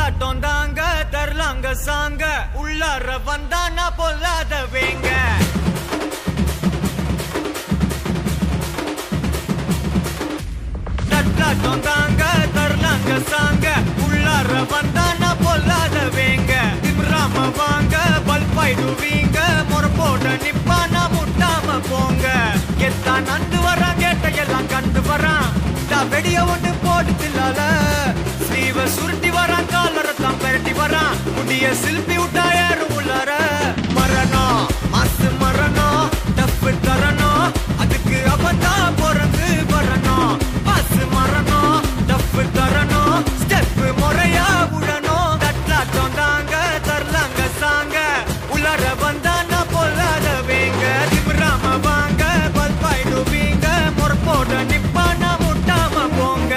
தட்லாட்டம் தாங்க தரலாங்க சாங்க உள்ளார வந்தானா பொல்லாத வேங்க தட்லாட்டம் தாங்க தரலாங்க சாங்க உள்ளார வந்தானா பொல்லாத வேங்க திமிராம வாங்க பல்பாயிடுவீங்க முறப்போட நிப்பானா முட்டாம போங்க எத்தான் நந்து வரான் கேட்டையெல்லாம் கண்டு வரான் தா வெடிய ஒண்ணு போட்டு தில்லால ஸ்லீவ சுருட்டி வரான் காலரத்தான் பெரட்டி வரான் முடிய சில்பி விட்டா ஏறும் உள்ளார மரணம் மாசு மரணம் டப்பு தரணும் அதுக்கு அவதான் பிறந்து வரணும் மாசு மரணம் டப்பு தரணும் ஸ்டெப் முறையா விடணும் தட்லாட்டம் தாங்க தரலாங்க சாங்க உள்ளார வந்தானா பொல்லாத வேங்க திமிராம வாங்க பல்பாயிடுவீங்க முறப்போட நிப்பானா முட்டாம போங்க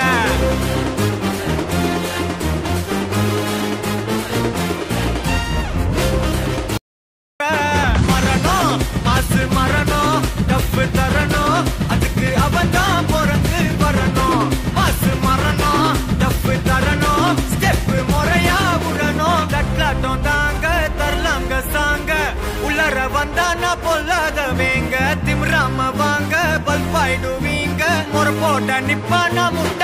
மரணம் மாசு மரணம் டப்பு தரணும் அதுக்கு அவன் தான் பிறந்து வரணும் மாசு மரணம் டப்பு தரணும் ஸ்டெப் முறையா விடணும் தட்லாட்டம் தாங்க தரலாங்க சாங்க உள்ளர வந்தானா பொல்லாதவேங்க திமிராம வாங்க பல்பாயிடுவீங்க முறை போட்ட நிப்பானா முட்டை